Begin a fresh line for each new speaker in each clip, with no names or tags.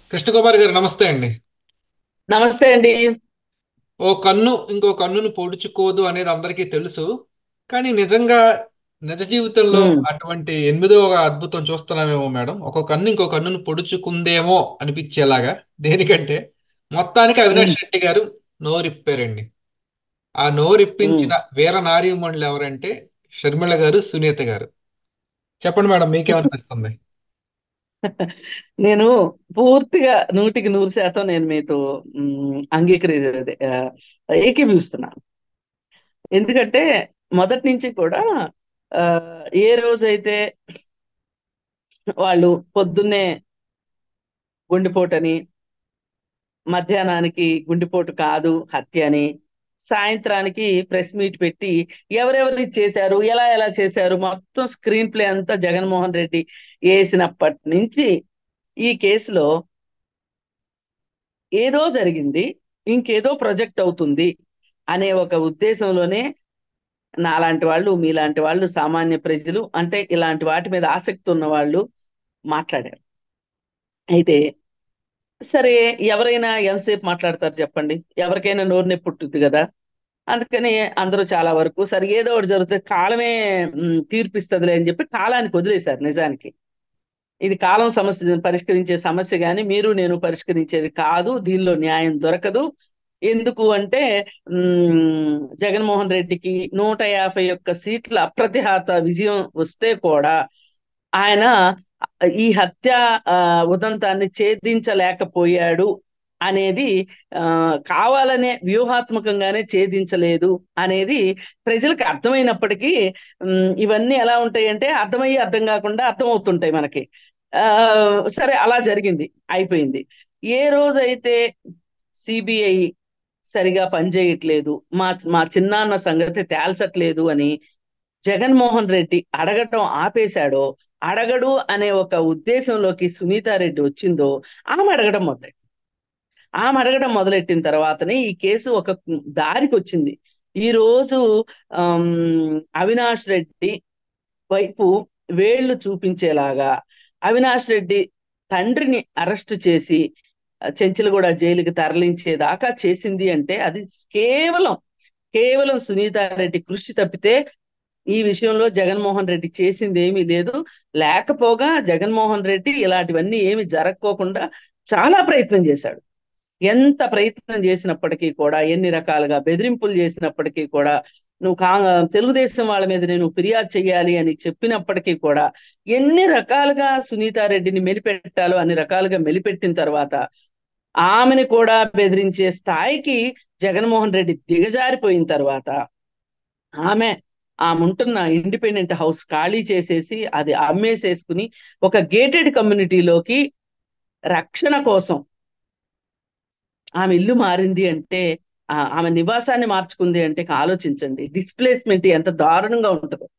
కృష్ణకుమార్ గారు నమస్తే అండి
నమస్తే అండి
ఓ కన్ను ఇంకో కన్నును పొడుచుకోదు అనేది అందరికీ తెలుసు కానీ నిజంగా నిజ జీవితంలో
ఉమ్,
అటువంటి ఎనిమిదో ఒక అద్భుతం చూస్తున్నామేమో మేడం ఒక కన్ను ఇంకో కన్నును పొడుచుకుందేమో అనిపించేలాగా దేనికంటే మొత్తానికి
ఉమ్,
అవినాష్ రెడ్డి గారు నోరిప్పారండి ఆ
ఉమ్.
నోరిప్పించిన వీర నారీమణులు ఎవరంటే షర్మిల గారు సునీత గారు చెప్పండి మేడం మీకేమనిపిస్తుంది
నేను పూర్తిగా నూటికి నూరు శాతం నేను మీతో ఉమ్, అంగీకరి అదే, ఆ, ఏకీభవిస్తున్నాను ఎందుకంటే మొదటి నుంచి కూడా ఆ, ఏ రోజైతే వాళ్ళు పొద్దున్నే గుండెపోటని మధ్యాహ్నానికి గుండెపోటు కాదు హత్య అని సాయంత్రానికి ప్రెస్ మీట్ పెట్టి ఎవరెవరు ఇది చేశారు ఎలా ఎలా చేశారు మొత్తం స్క్రీన్ ప్లే అంతా జగన్మోహన్ రెడ్డి వేసినప్పటి నుంచి ఈ కేసులో ఏదో జరిగింది ఇంకేదో ప్రొజెక్ట్ అవుతుంది అనే ఒక ఉద్దేశంలోనే నాలాంటి వాళ్ళు మీలాంటి వాళ్ళు సామాన్య ప్రజలు అంటే ఇలాంటి వాటి మీద ఆసక్తి ఉన్న వాళ్ళు మాట్లాడారు అయితే సరే ఎవరైనా ఎంతసేపు మాట్లాడతారు చెప్పండి ఎవరికైనా నోరు నొప్పి పుట్టుద్ది కదా అందుకని అందరూ చాలా వరకు సరే ఏదో ఒకటి జరుగుతుంది కాలమే మ్, తీర్పిస్తుందిలే అని చెప్పి కాలానికి వదిలేశారు నిజానికి ఇది కాలం సమస్య పరిష్కరించే సమస్య కానీ మీరు నేను పరిష్కరించేది కాదు దీనిలో న్యాయం దొరకదు ఎందుకు అంటే మ్, జగన్మోహన్ రెడ్డికి నూట యాభై ఒక్క సీట్ల అప్రతిహత విజయం వస్తే కూడా ఆయన ఈ హత్య ఆ, ఉదంతాన్ని ఛేదించలేకపోయాడు అనేది ఆ, కావాలనే వ్యూహాత్మకంగానే ఛేదించలేదు అనేది ప్రజలకు అర్థమైనప్పటికీ ఉమ్, ఇవన్నీ ఎలా ఉంటాయి అంటే అర్థమయ్యి అర్థం కాకుండా అర్థమవుతుంటాయి మనకి ఆ సరే అలా జరిగింది అయిపోయింది ఏ రోజైతే సిబిఐ సరిగా పనిచేయట్లేదు మా మా చిన్నాన్న సంగతి తేల్చట్లేదు అని జగన్మోహన్ రెడ్డి అడగటం ఆపేశాడో అడగడు అనే ఒక ఉద్దేశంలోకి సునీతారెడ్డి వచ్చిందో ఆమె అడగడం మొదలెట్టింది ఆమె అడగడం మొదలెట్టిన తర్వాతనే ఈ కేసు ఒక దారికి వచ్చింది ఈ రోజు ఆమ్, అవినాష్ రెడ్డి వైపు వేళ్లు చూపించేలాగా అవినాష్ రెడ్డి తండ్రిని అరెస్ట్ చేసి చెంచలగూడ జైలుకి తరలించేదాకా చేసింది అంటే అది కేవలం కేవలం సునీతారెడ్డి కృషి తప్పితే ఈ విషయంలో జగన్మోహన్ రెడ్డి చేసింది ఏమీ లేదు లేకపోగా జగన్మోహన్ రెడ్డి ఇలాంటివన్నీ ఏమి జరగకోకుండా చాలా ప్రయత్నం చేశాడు ఎంత ప్రయత్నం చేసినప్పటికీ కూడా ఎన్ని రకాలుగా బెదిరింపులు చేసినప్పటికీ కూడా నువ్వు కా తెలుగుదేశం వాళ్ళ మీద నేను ఫిర్యాదు చేయాలి అని చెప్పినప్పటికీ కూడా ఎన్ని రకాలుగా సునీతారెడ్డిని మెలిపెట్టాలో అన్ని రకాలుగా మెలిపెట్టిన తర్వాత ఆమెను కూడా బెదిరించే స్థాయికి జగన్మోహన్ రెడ్డి దిగజారిపోయిన తర్వాత ఆమె ఆమె ఉంటున్న ఇండిపెండెంట్ హౌస్ ఖాళీ చేసేసి అది అమ్మేసేసుకుని ఒక గేటెడ్ కమ్యూనిటీలోకి రక్షణ కోసం ఆమె ఇల్లు మారింది అంటే ఆ, ఆమె నివాసాన్ని మార్చుకుంది అంటే ఇక ఆలోచించండి డిస్ప్లేస్మెంట్ ఎంత దారుణంగా ఉంటుందో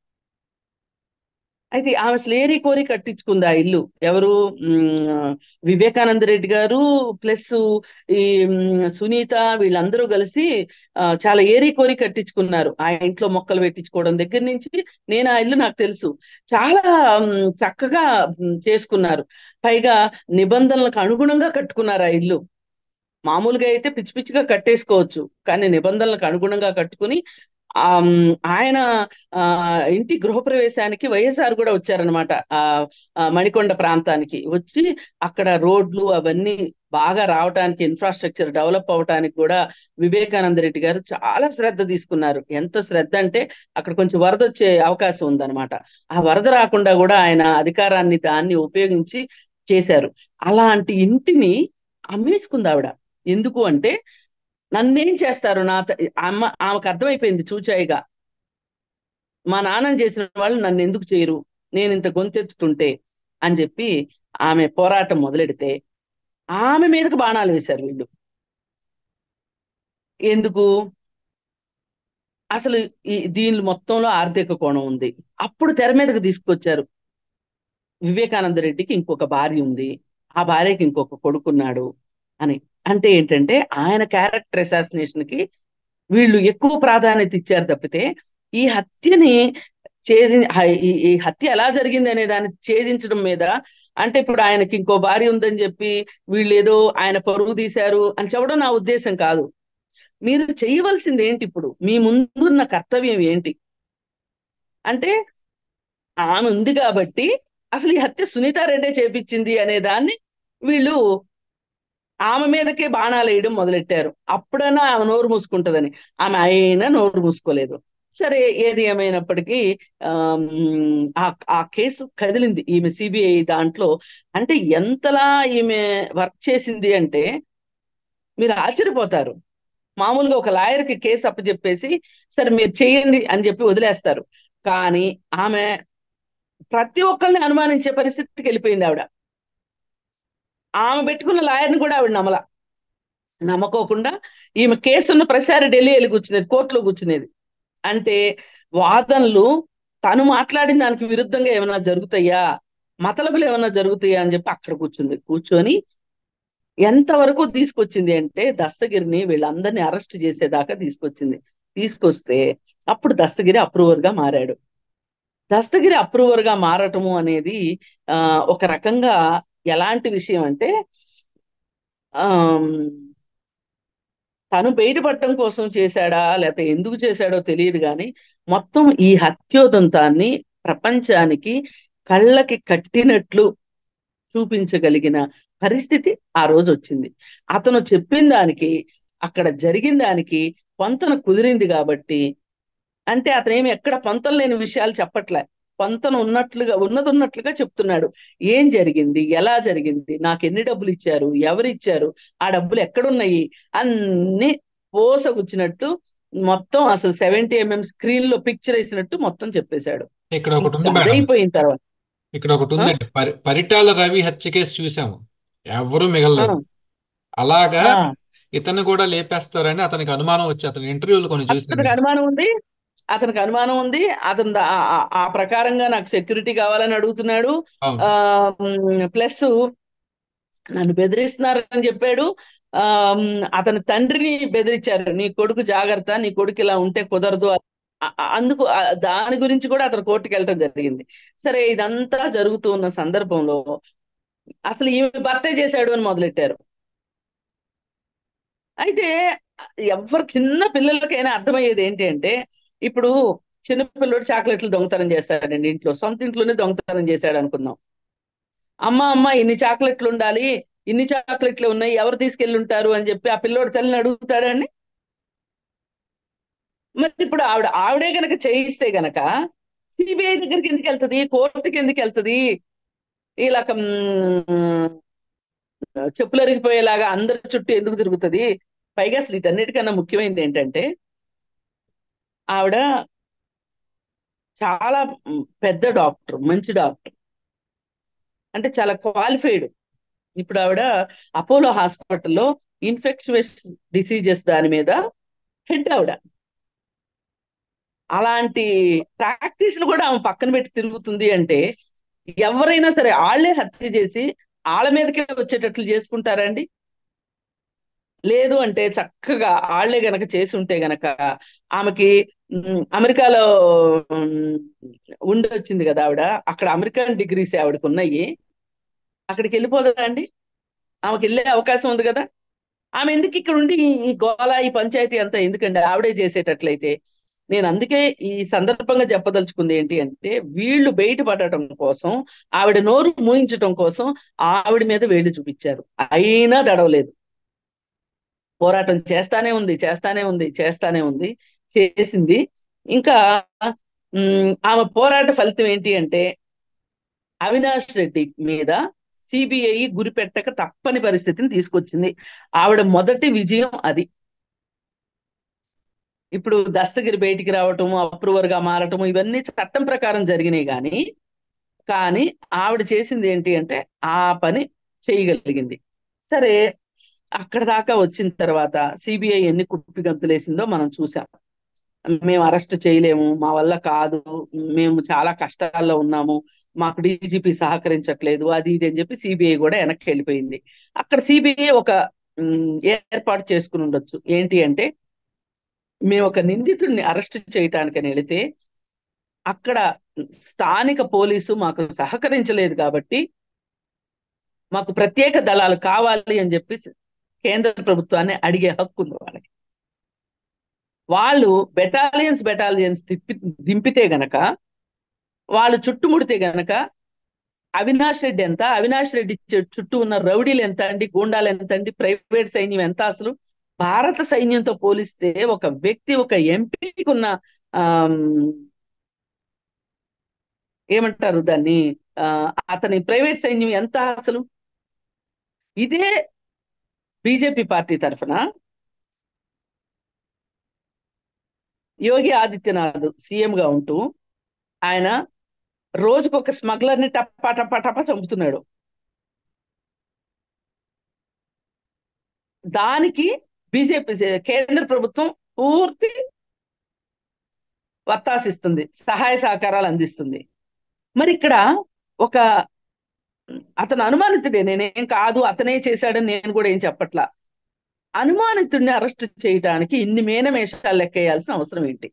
అయితే ఆమె స్లేరీ కోరి కట్టించుకుంది ఆ ఇల్లు ఎవరు మ్, వివేకానంద రెడ్డి గారు ప్లస్ ఈ మ్, సునీత వీళ్ళందరూ కలిసి ఆ, చాలా ఏరి కోరి కట్టించుకున్నారు ఆ ఇంట్లో మొక్కలు పెట్టించుకోవడం దగ్గర నుంచి నేను ఆ ఇల్లు నాకు తెలుసు చాలా మ్, చక్కగా మ్, చేసుకున్నారు పైగా నిబంధనలకు అనుగుణంగా కట్టుకున్నారు ఆ ఇల్లు మామూలుగా అయితే పిచ్చి పిచ్చిగా కట్టేసుకోవచ్చు కానీ నిబంధనలకు అనుగుణంగా కట్టుకుని ఆ మ్, ఆయన ఆ ఇంటి గృహప్రవేశానికి వైఎస్ఆర్ కూడా వచ్చారనమాట ఆ ఆ, మణికొండ ప్రాంతానికి వచ్చి అక్కడ రోడ్లు అవన్నీ బాగా రావటానికి ఇన్ఫ్రాస్ట్రక్చర్ డెవలప్ అవటానికి కూడా వివేకానంద రెడ్డి గారు చాలా శ్రద్ధ తీసుకున్నారు ఎంత శ్రద్ధ అంటే అక్కడ కొంచెం వరద వచ్చే అవకాశం ఉందన్నమాట ఆ వరద రాకుండా కూడా ఆయన అధికారాన్ని దాన్ని ఉపయోగించి చేశారు అలాంటి ఇంటిని అమ్మేసుకుంది ఆవిడ ఎందుకు అంటే నన్నేం చేస్తారు నా త- అమ్మ ఆమెకు అర్థమైపోయింది చూచాయిగా మా నాన్నని చేసిన వాళ్ళు నన్ను ఎందుకు చేయరు నేను ఇంత గొంతెత్తుతుంటే అని చెప్పి ఆమె పోరాటం మొదలెడితే ఆమె మీదకి బాణాలు వేశారు వీళ్ళు ఎందుకు అసలు ఈ దీని మొత్తంలో ఆర్థిక కోణం ఉంది అప్పుడు తెర మీదకి తీసుకొచ్చారు వివేకానంద రెడ్డికి ఇంకొక భార్య ఉంది ఆ భార్యకి ఇంకొక కొడుకున్నాడు అని అంటే ఏంటంటే ఆయన క్యారెక్టర్ అసాసినేషన్ కి వీళ్ళు ఎక్కువ ప్రాధాన్యత ఇచ్చారు తప్పితే ఈ హత్యని ఛేది హై- ఈ ఈ హత్య ఎలా జరిగింది అనే దాన్ని ఛేదించడం మీద అంటే ఇప్పుడు ఆయనకి ఇంకో భార్య ఉందని చెప్పి వీళ్ళు ఏదో ఆయన పరువు తీశారు అని చెప్పడం నా ఉద్దేశం కాదు మీరు చేయవలసింది ఏంటి ఇప్పుడు మీ ముందున్న కర్తవ్యం ఏంటి అంటే ఆమె ఉంది కాబట్టి అసలు ఈ హత్య సునీతారెడ్డే చేపించింది అనే దాన్ని వీళ్ళు ఆమె మీదకే బాణాలు వేయడం మొదలెట్టారు అప్పుడైనా ఆమె నోరు మూసుకుంటదని ఆమె అయినా నోరు మూసుకోలేదు సరే ఏది ఏమైనప్పటికీ ఆమ్, ఆ ఆ కేసు కదిలింది ఈమె సిబిఐ దాంట్లో అంటే ఎంతలా ఈమె వర్క్ చేసింది అంటే మీరు ఆశ్చర్యపోతారు మామూలుగా ఒక లాయర్కి కేసు అప్పచెప్పేసి సరే మీరు చేయండి అని చెప్పి వదిలేస్తారు కానీ ఆమె ప్రతి ఒక్కరిని అనుమానించే పరిస్థితికి వెళ్ళిపోయింది ఆవిడ ఆమె పెట్టుకున్న లాయర్ని కూడా ఆవిడ నమ్మల నమ్మకోకుండా ఈమె కేసున్న ప్రసారి ఢిల్లీ వెళ్ళి కూర్చునేది కోర్టులో కూర్చునేది అంటే వాదనలు తను మాట్లాడిన దానికి విరుద్ధంగా ఏమైనా జరుగుతాయా మతలబులు ఏమైనా జరుగుతాయా అని చెప్పి అక్కడ కూర్చుంది కూర్చొని ఎంతవరకు తీసుకొచ్చింది అంటే దస్తగిరిని వీళ్ళందరినీ అరెస్ట్ చేసేదాకా తీసుకొచ్చింది తీసుకొస్తే అప్పుడు దస్తగిరి అప్రూవర్ గా మారాడు దస్తగిరి అప్రూవర్ గా మారటము అనేది ఆ ఒక రకంగా ఎలాంటి విషయం అంటే ఆమ్, తను బయటపడటం కోసం చేశాడా లేకపోతే ఎందుకు చేశాడో తెలియదు కానీ మొత్తం ఈ హత్యోదంతాన్ని ప్రపంచానికి కళ్ళకి కట్టినట్లు చూపించగలిగిన పరిస్థితి ఆ రోజు వచ్చింది అతను చెప్పిన దానికి అక్కడ జరిగిన దానికి పొంతన కుదిరింది కాబట్టి అంటే అతనేమి ఎక్కడ పొంతన లేని విషయాలు చెప్పట్లే పొంతన ఉన్నట్లుగా ఉన్నది ఉన్నట్లుగా చెప్తున్నాడు ఏం జరిగింది ఎలా జరిగింది నాకు ఎన్ని డబ్బులు ఇచ్చారు ఎవరు ఇచ్చారు ఆ డబ్బులు ఎక్కడున్నాయి అన్ని పోసగుచ్చినట్టు మొత్తం అసలు సెవెంటీ ఎంఎం స్క్రీన్ లో పిక్చర్ వేసినట్టు మొత్తం చెప్పేశాడు
ఇక్కడ ఒకటి ఉంది
ఇంకా
మేడం
అదైపోయిన తర్వాత
ఇక్కడ ఒకటి
ఆ?
ఉందండి పరి పరిటాల రవి హత్య కేసు చూసాము ఎవరు
ఆ,
మిగలలేదు అలాగా
ఆ.
ఇతన్ని కూడా లేపేస్తారని అతనికి అనుమానం వచ్చి అతని ఇంటర్వ్యూలు కొన్ని చూశాను
అతనికి
నేను
అనుమానం ఉంది అతనికి అనుమానం ఉంది అతను దా- ఆ ఆ- ఆ ప్రకారంగా నాకు సెక్యూరిటీ కావాలని అడుగుతున్నాడు
అవును
ప్లస్ నన్ను బెదిరిస్తున్నారని చెప్పాడు ఆ అతని తండ్రిని బెదిరించారు నీ కొడుకు జాగ్రత్త నీ కొడుకు ఇలా ఉంటే కుదరదు ఆ- ఆ- అందుకు ఆ దాని గురించి కూడా అతను కోర్టుకు వెళ్ళటం జరిగింది సరే ఇదంతా జరుగుతూ ఉన్న సందర్భంలో అసలు ఈమె భర్తే చేశాడు అని మొదలెట్టారు అయితే ఎవరు చిన్న పిల్లలకైనా అర్థమయ్యేది ఏంటి అంటే ఇప్పుడు చిన్న పిల్లడు చాక్లెట్లు దొంగతనం చేస్తాడండి ఇంట్లో సొంత ఇంట్లోనే దొంగతనం చేశాడు అనుకుందాం అమ్మ అమ్మ ఇన్ని చాక్లెట్లు ఉండాలి ఇన్ని చాక్లెట్లు ఉన్నాయి ఎవరు తీసుకెళ్ళి ఉంటారు అని చెప్పి ఆ పిల్లోడు తల్లిని అడుగుతాడండి మరి ఇప్పుడు ఆవిడ ఆవిడే గనక చేయిస్తే గనక సిబిఐ దగ్గరికి ఎందుకు వెళ్తది కోర్టుకి ఎందుకు వెళ్తది ఇలా మ్, చెప్పులు అరిగిపోయేలాగా అందరి చుట్టూ ఎందుకు తిరుగుతది పైగా అసలు వీటన్నిటికన్నా ముఖ్యమైనది ఏంటంటే ఆవిడ చాలా మ్, పెద్ద డాక్టర్ మంచి డాక్టర్ అంటే చాలా క్వాలిఫైడ్ ఇప్పుడు ఆవిడ అపోలో హాస్పిటల్లో ఇన్ఫెక్షన్స్ డిసీజెస్ దాని మీద హెడ్ ఆవిడ అలాంటి ప్రాక్టీస్లు కూడా ఆమె పక్కన పెట్టి తిరుగుతుంది అంటే ఎవరైనా సరే ఆళ్లే హత్య చేసి ఆళ్ళ మీదకే వచ్చేటట్లు చేసుకుంటారండి లేదు అంటే చక్కగా ఆళ్లే గనక చేసి ఉంటే గనక ఆమెకి మ్, అమెరికాలో మ్, ఉండి వచ్చింది కదా ఆవిడ అక్కడ అమెరికన్ డిగ్రీస్ ఆవిడకి ఉన్నాయి అక్కడికి వెళ్ళిపోదా అండి ఆమెకి వెళ్ళే అవకాశం ఉంది కదా ఆమె ఎందుకు ఇక్కడ ఉండి ఈ ఈ గోల ఈ పంచాయతీ అంతా ఎందుకండి ఆవిడే చేసేటట్లయితే నేను అందుకే ఈ సందర్భంగా చెప్పదలుచుకుంది ఏంటి అంటే వీళ్ళు బయటపడటం కోసం ఆవిడ నోరు మూయించటం కోసం ఆవిడ మీద వేలు చూపించారు అయినా దడవలేదు పోరాటం చేస్తానే ఉంది చేస్తానే ఉంది చేస్తానే ఉంది చేసింది ఇంకా ఉమ్, ఆమె పోరాట ఫలితం ఏంటి అంటే అవినాష్ రెడ్డి మీద సిబిఐ గురిపెట్టక తప్పని పరిస్థితిని తీసుకొచ్చింది ఆవిడ మొదటి విజయం అది ఇప్పుడు దస్తగిరి బయటికి రావటం అప్రూవర్ గా మారటం ఇవన్నీ చట్టం ప్రకారం జరిగినాయి కానీ కానీ ఆవిడ చేసింది ఏంటి అంటే ఆ పని చేయగలిగింది సరే అక్కడ దాకా వచ్చిన తర్వాత సిబిఐ ఎన్ని కుప్పి గంతులేసిందో మనం చూసాం మేము అరెస్ట్ చేయలేము మా వల్ల కాదు మేము చాలా కష్టాల్లో ఉన్నాము మాకు డీజీపీ సహకరించట్లేదు అది ఇది అని చెప్పి సిబిఐ కూడా వెనక్కి వెళ్ళిపోయింది అక్కడ సిబిఐ ఒక ఉమ్, ఏర్పాటు చేసుకుని ఉండొచ్చు ఏంటి అంటే మేము ఒక నిందితుడిని అరెస్ట్ చేయటానికని వెళితే అక్కడ స్థానిక పోలీసు మాకు సహకరించలేదు కాబట్టి మాకు ప్రత్యేక దళాలు కావాలి అని చెప్పి కేంద్ర ప్రభుత్వాన్ని అడిగే హక్కు ఉంది వాళ్ళకి వాళ్ళు బెటాలియన్స్ బెటాలియన్స్ తిప్పి దింపితే గనక వాళ్ళు చుట్టుముడితే గనక అవినాష్ రెడ్డి ఎంత అవినాష్ రెడ్డి చు- చుట్టూ ఉన్న రౌడీలు ఎంత అండి గూండాలు ఎంత అండి ప్రైవేట్ సైన్యం ఎంత అసలు భారత సైన్యంతో పోలిస్తే ఒక వ్యక్తి ఒక ఎంపీకి ఉన్న ఆమ్, ఏమంటారు దాన్ని ఆ, అతని ప్రైవేట్ సైన్యం ఎంత అసలు ఇదే బీజేపీ పార్టీ తరఫున యోగి ఆదిత్యనాథ్ సీఎం గా ఉంటూ ఆయన రోజుకొక స్మగ్లర్ ని టప్ప టప్ప టప్ప చంపుతున్నాడు దానికి బీజేపీ కేంద్ర ప్రభుత్వం పూర్తి వత్తాసిస్తుంది సహాయ సహకారాలు అందిస్తుంది మరి ఇక్కడ ఒక అతను అనుమానితుడే నేనేం కాదు అతనే చేశాడని నేను కూడా ఏం చెప్పట్లా అనుమానితుడిని అరెస్ట్ చేయడానికి ఇన్ని మేనమేషాలు లెక్కేయాల్సిన అవసరం ఏంటి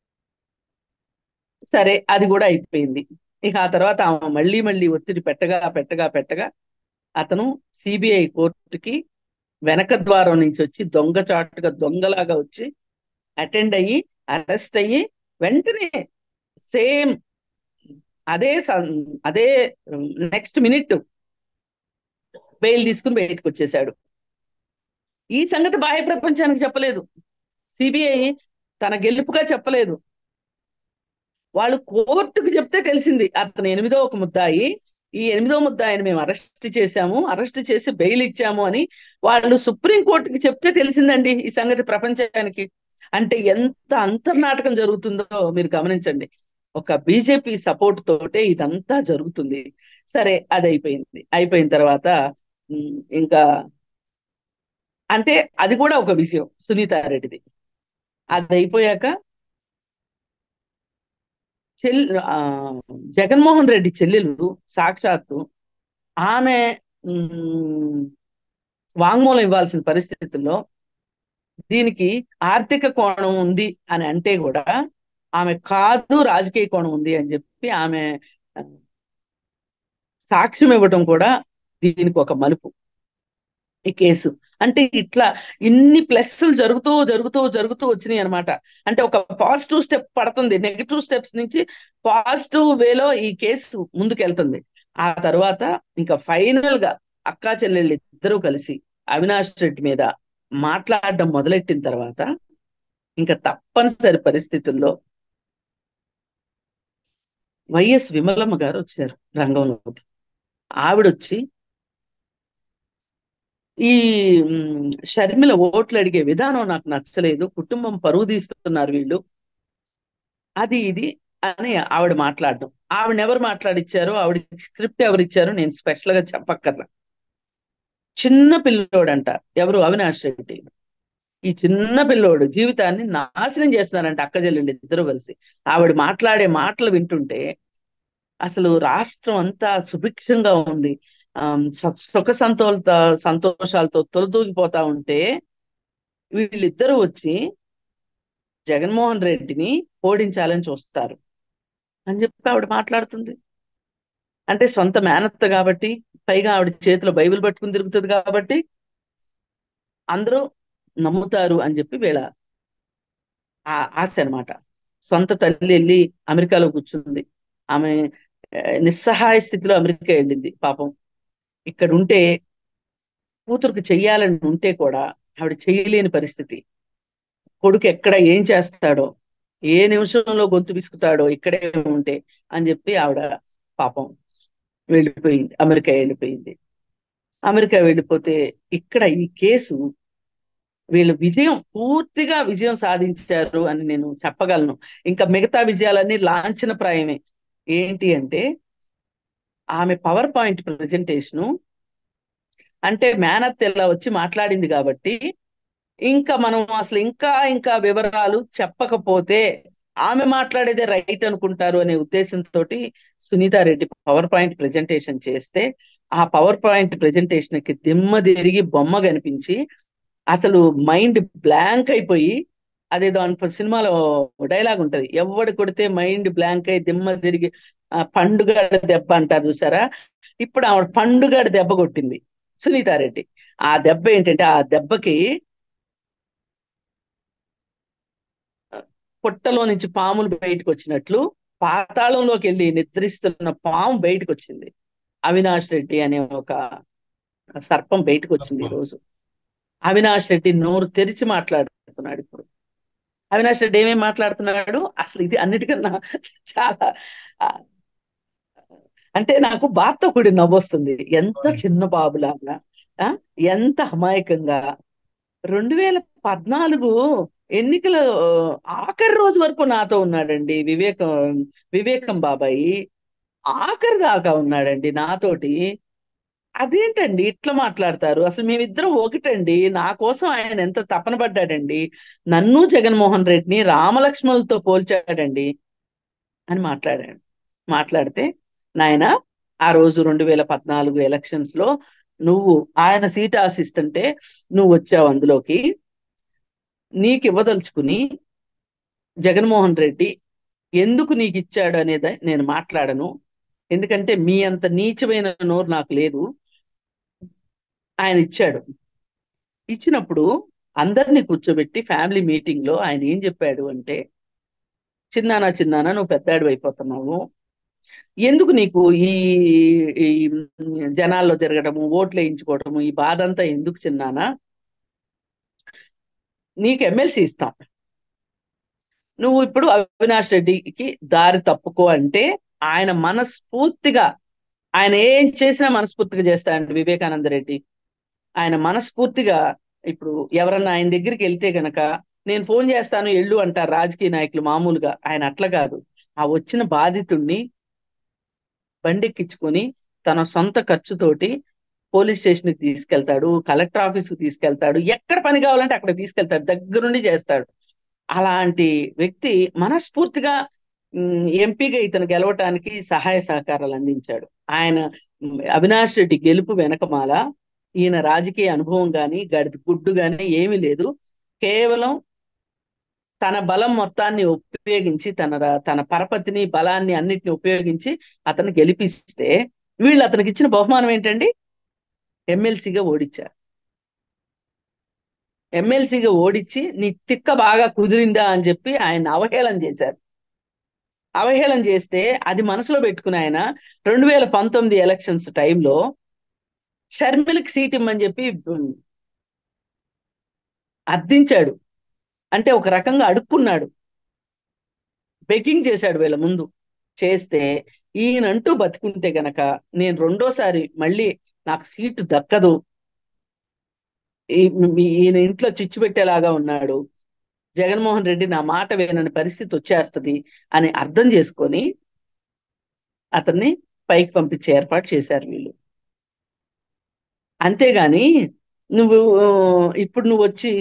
సరే అది కూడా అయిపోయింది ఇక ఆ తర్వాత ఆమె మళ్ళీ మళ్ళీ ఒత్తిడి పెట్టగా పెట్టగా పెట్టగా అతను సిబిఐ కోర్టుకి వెనక ద్వారం నుంచి వచ్చి దొంగచాటుగా దొంగలాగా వచ్చి అటెండ్ అయ్యి అరెస్ట్ అయ్యి వెంటనే సేమ్ అదే సం- అదే నెక్స్ట్ మినిట్ బెయిల్ తీసుకుని బయటకు వచ్చేసాడు ఈ సంగతి బాహ్య ప్రపంచానికి చెప్పలేదు సిబిఐ తన గెలుపుగా చెప్పలేదు వాళ్ళు కోర్టుకు చెప్తే తెలిసింది అతను ఎనిమిదో ఒక ముద్దాయి ఈ ఎనిమిదో ముద్దాయిని మేము అరెస్ట్ చేశాము అరెస్ట్ చేసి బెయిల్ ఇచ్చాము అని వాళ్ళు సుప్రీం కోర్టుకి చెప్తే తెలిసిందండి ఈ సంగతి ప్రపంచానికి అంటే ఎంత అంతర్నాటకం జరుగుతుందో మీరు గమనించండి ఒక బీజేపీ సపోర్ట్ తోటే ఇదంతా జరుగుతుంది సరే అది అయిపోయింది అయిపోయిన తర్వాత ఉమ్, ఇంకా అంటే అది కూడా ఒక విషయం సునీతారెడ్డిది అది అయిపోయాక చెల్ ఆ, జగన్మోహన్ రెడ్డి చెల్లెలు సాక్షాత్తు ఆమె ఉమ్, వాంగ్మూలం ఇవ్వాల్సిన పరిస్థితుల్లో దీనికి ఆర్థిక కోణం ఉంది అని అంటే కూడా ఆమె కాదు రాజకీయ కోణం ఉంది అని చెప్పి ఆమె ఆ, సాక్ష్యం ఇవ్వడం కూడా దీనికి ఒక మలుపు ఈ కేసు అంటే ఇట్లా ఇన్ని ప్లస్లు జరుగుతూ జరుగుతూ జరుగుతూ వచ్చినాయి అనమాట అంటే ఒక పాజిటివ్ స్టెప్ పడుతుంది నెగిటివ్ స్టెప్స్ నుంచి పాజిటివ్ వేలో ఈ కేసు ముందుకెళ్తుంది ఆ తర్వాత ఇంకా ఫైనల్ గా అక్కా చెల్లెళ్ళు ఇద్దరూ కలిసి అవినాష్ రెడ్డి మీద మాట్లాడడం మొదలెట్టిన తర్వాత ఇంకా తప్పనిసరి పరిస్థితుల్లో వైఎస్ విమలమ్మ గారు వచ్చారు రంగంలోకి ఆవిడొచ్చి ఈ మ్, షర్మిల ఓట్లు అడిగే విధానం నాకు నచ్చలేదు కుటుంబం పరువు తీస్తున్నారు వీళ్ళు అది ఇది అని ఆవిడ మాట్లాడడం ఆవిడ ఎవరు మాట్లాడిచ్చారో ఆవిడ స్క్రిప్ట్ ఎవరు ఇచ్చారో నేను స్పెషల్ గా చెప్పక్కర్లా చిన్న పిల్లోడంట ఎవరు అవినాష్ రెడ్డి ఈ చిన్న పిల్లోడు జీవితాన్ని నాశనం చేస్తున్నారంట అక్క చెల్లెళ్ళు ఇద్దరు కలిసి ఆవిడ మాట్లాడే మాటలు వింటుంటే అసలు రాష్ట్రం అంతా సుభిక్షంగా ఉంది ఆమ్, స- సుఖ సంతోష సంతోషాలతో తొలదూగిపోతా ఉంటే వీళ్ళిద్దరూ వచ్చి జగన్మోహన్ రెడ్డిని ఓడించాలని చూస్తారు అని చెప్పి ఆవిడ మాట్లాడుతుంది అంటే సొంత మేనత్త కాబట్టి పైగా ఆవిడ చేతిలో బైబిల్ పట్టుకుని తిరుగుతుంది కాబట్టి అందరూ నమ్ముతారు అని చెప్పి వీళ్ళ ఆ- ఆశ అన్నమాట సొంత తల్లి వెళ్ళి అమెరికాలో కూర్చుంది ఆమె ఆ, నిస్సహాయ స్థితిలో అమెరికా వెళ్ళింది పాపం ఇక్కడ ఉంటే కూతురుకు చెయ్యాలని ఉంటే కూడా ఆవిడ చేయలేని పరిస్థితి కొడుకు ఎక్కడ ఏం చేస్తాడో ఏ నిమిషంలో గొంతు విసుకుతాడో ఇక్కడే ఉంటే అని చెప్పి ఆవిడ పాపం వెళ్ళిపోయింది అమెరికా వెళ్ళిపోయింది అమెరికా వెళ్ళిపోతే ఇక్కడ ఈ కేసు వీళ్ళు విజయం పూర్తిగా విజయం సాధించారు అని నేను చెప్పగలను ఇంకా మిగతా విజయాలన్నీ లాంఛన ప్రాయమే ఏంటి అంటే ఆమె పవర్ పాయింట్ ప్రజెంటేషను అంటే మేనత్ ఇలా వచ్చి మాట్లాడింది కాబట్టి ఇంకా మనం అసలు ఇంకా ఇంకా వివరాలు చెప్పకపోతే ఆమె మాట్లాడేదే రైట్ అనుకుంటారు అనే ఉద్దేశంతో సునీతారెడ్డి పవర్ పాయింట్ ప్రజెంటేషన్ చేస్తే ఆ పవర్ పాయింట్ ప్రజెంటేషన్ కి దిమ్మ తిరిగి బొమ్మ కనిపించి అసలు మైండ్ బ్లాంక్ అయిపోయి అదేదో అన్ సినిమాలో డైలాగ్ ఉంటది ఎవడు కొడితే మైండ్ బ్లాంక్ అయి దిమ్మ తిరిగి ఆ, పండుగ దెబ్బ అంటారు చూసారా ఇప్పుడు ఆవిడ పండుగ దెబ్బ కొట్టింది సునీతారెడ్డి ఆ దెబ్బ ఏంటంటే ఆ దెబ్బకి పుట్టలో నుంచి పాములు బయటకు వచ్చినట్లు పాతాళంలోకి వెళ్ళి నిద్రిస్తున్న పాము బయటకు వచ్చింది అవినాష్ రెడ్డి అనే ఒక సర్పం బయటకు వచ్చింది ఈ
సర్పం.
రోజు అవినాష్ రెడ్డి నోరు తెరిచి మాట్లాడుతున్నాడు ఇప్పుడు అవినాష్ రెడ్డి ఏమేం మాట్లాడుతున్నాడు అసలు ఇది అన్నిటికన్నా చాలా ఆ, అంటే నాకు బాధతో కూడి నవ్వొస్తుంది ఎంత
అవును.
చిన్న బాబులాగా ఆ, ఎంత అమాయకంగా రెండు వేల పద్నాలుగు ఎన్నికల ఆ, ఆఖరి రోజు వరకు నాతో ఉన్నాడండి వివేకం వివేకం బాబాయి ఆఖరి దాకా ఉన్నాడండి నాతోటి అదేంటండి ఇట్లా మాట్లాడతారు అసలు మేమిద్దరం ఒకటండి నా కోసం ఆయన ఎంత తపన పడ్డాడండి నన్ను జగన్మోహన్ రెడ్డిని రామలక్ష్మణులతో పోల్చాడండి అని మాట్లాడాడు మాట్లాడితే నాయన ఆ రోజు రెండు వేల పద్నాలుగు ఎలక్షన్స్ లో నువ్వు ఆయన సీట్ ఆశిస్తుంటే నువ్వు వచ్చావు అందులోకి నీకు ఇవ్వదలుచుకుని జగన్మోహన్ రెడ్డి ఎందుకు నీకు ఇచ్చాడు అనేది నేను మాట్లాడను ఎందుకంటే మీ అంత నీచమైన నోరు నాకు లేదు ఆయన ఇచ్చాడు ఇచ్చినప్పుడు అందరినీ కూర్చోబెట్టి ఫ్యామిలీ మీటింగ్ లో ఆయన ఏం చెప్పాడు అంటే చిన్నానా చిన్నానా నువ్వు పెద్దాడు అయిపోతున్నావు ఎందుకు నీకు ఈ ఈ జనాల్లో తిరగడము ఓట్లు వేయించుకోవడము ఈ బాధ అంతా ఎందుకు చిన్నానా నీకు ఎమ్మెల్సీ ఇస్తాం నువ్వు ఇప్పుడు అవినాష్ రెడ్డికి దారి తప్పుకో అంటే ఆయన మనస్ఫూర్తిగా ఆయన ఏం చేసినా మనస్ఫూర్తిగా చేస్తాడండి వివేకానంద రెడ్డి ఆయన మనస్ఫూర్తిగా ఇప్పుడు ఎవరన్నా ఆయన దగ్గరికి వెళ్తే గనక నేను ఫోన్ చేస్తాను ఎళ్ళు అంటారు రాజకీయ నాయకులు మామూలుగా ఆయన అట్లా కాదు ఆ వచ్చిన బాధితుణ్ణి బండెక్కించుకొని తన సొంత ఖర్చుతోటి పోలీస్ స్టేషన్ కి తీసుకెళ్తాడు కలెక్టర్ ఆఫీస్ కి తీసుకెళ్తాడు ఎక్కడ పని కావాలంటే అక్కడ తీసుకెళ్తాడు దగ్గరుండి చేస్తాడు అలాంటి వ్యక్తి మనస్ఫూర్తిగా ఉమ్, ఎంపీగా ఇతను గెలవటానికి సహాయ సహకారాలు అందించాడు ఆయన ఉమ్, అవినాష్ రెడ్డి గెలుపు వెనకమాల ఈయన రాజకీయ అనుభవం గాని గడి గుడ్డు గాని ఏమీ లేదు కేవలం తన బలం మొత్తాన్ని ఉపయోగించి తన ర- తన పరపతిని బలాన్ని అన్నిటిని ఉపయోగించి అతను గెలిపిస్తే వీళ్ళు అతనికి ఇచ్చిన బహుమానం ఏంటండి ఎమ్మెల్సీగా ఓడించారు ఎమ్మెల్సీగా ఓడించి నీ తిక్క బాగా కుదిరిందా అని చెప్పి ఆయన అవహేళన చేశారు అవహేళన చేస్తే అది మనసులో పెట్టుకుని ఆయన రెండు వేల పంతొమ్మిది ఎలక్షన్స్ టైంలో షర్మిలకి సీట్ ఇమ్మని చెప్పి ఉమ్, అర్థించాడు అంటే ఒక రకంగా అడుక్కున్నాడు బెగ్గింగ్ చేశాడు వీళ్ళ ముందు చేస్తే ఈయనంటూ బతికుంటే గనక నేను రెండోసారి మళ్ళీ నాకు సీటు దక్కదు ఈ- ఈ- ఈయన ఇంట్లో చిచ్చు పెట్టేలాగా ఉన్నాడు జగన్మోహన్ రెడ్డి నా మాట వినని పరిస్థితి వచ్చేస్తది అని అర్థం చేసుకొని అతన్ని పైకి పంపించే ఏర్పాటు చేశారు వీళ్ళు అంతేగాని నువ్వు ఇప్పుడు నువ్వు వచ్చి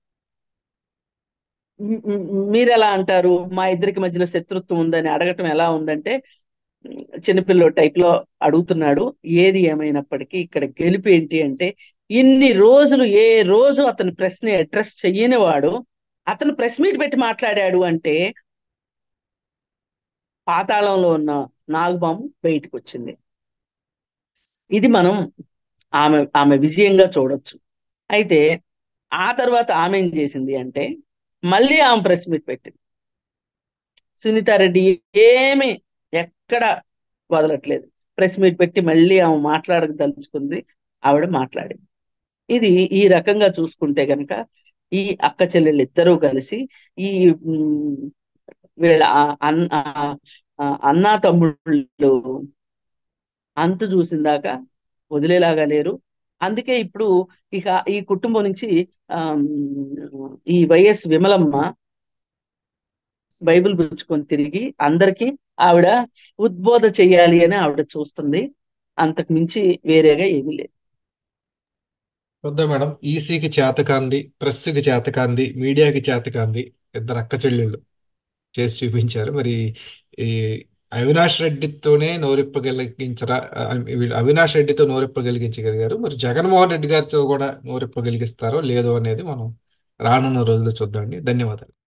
మ్- మ్- మీరు ఎలా అంటారు మా ఇద్దరికి మధ్యలో శత్రుత్వం ఉందని అడగటం ఎలా ఉందంటే మ్, చిన్నపిల్లో టైప్ లో అడుగుతున్నాడు ఏది ఏమైనప్పటికీ ఇక్కడ గెలుపు ఏంటి అంటే ఇన్ని రోజులు ఏ రోజు అతని ప్రశ్న అడ్రస్ చెయ్యని వాడు అతను ప్రెస్ మీట్ పెట్టి మాట్లాడాడు అంటే పాతాళంలో ఉన్న నాగుబాము బయటకు వచ్చింది ఇది మనం ఆమె ఆమె విజయంగా చూడొచ్చు అయితే ఆ తర్వాత ఆమె ఏం చేసింది అంటే మళ్ళీ ఆమె ప్రెస్ మీట్ పెట్టింది సునీతారెడ్డి ఏమి ఎక్కడ వదలట్లేదు ప్రెస్ మీట్ పెట్టి మళ్ళీ ఆమె మాట్లాడదలుచుకుంది ఆవిడ మాట్లాడింది ఇది ఈ రకంగా చూసుకుంటే గనక ఈ అక్క చెల్లెళ్ళు ఇద్దరూ కలిసి ఈ ఉమ్, వీళ్ళ ఆ- అన్- ఆ- ఆ అన్నా తమ్ముళ్ళు అంతు చూసిన దాకా వదిలేలాగా లేరు అందుకే ఇప్పుడు ఇక ఈ కుటుంబం నుంచి ఆమ్, ఈ వైఎస్ విమలమ్మ బైబిల్ పుచ్చుకొని తిరిగి అందరికీ ఆవిడ ఉద్బోధ చెయ్యాలి అని ఆవిడ చూస్తుంది అంతకు మించి వేరేగా ఏమీ లేదు
చూద్దాం మేడం ఈసీకి చేతకాంది ప్రెస్కి చేతకాంది మీడియాకి చేతకాంది ఇద్దరు అక్క చెల్లెళ్ళు చేసి చూపించారు మరి ఈ అవినాష్ రెడ్డితోనే నోరెప్పగలిగించరా ఆ, వీళ్ళు అవినాష్ రెడ్డితో నోరెప్పగలిగించగలిగారు మరి జగన్మోహన్ రెడ్డి గారితో కూడా నోరెప్పగలిగిస్తారో లేదో అనేది మనం రానున్న రోజుల్లో చూద్దామండి ధన్యవాదాలు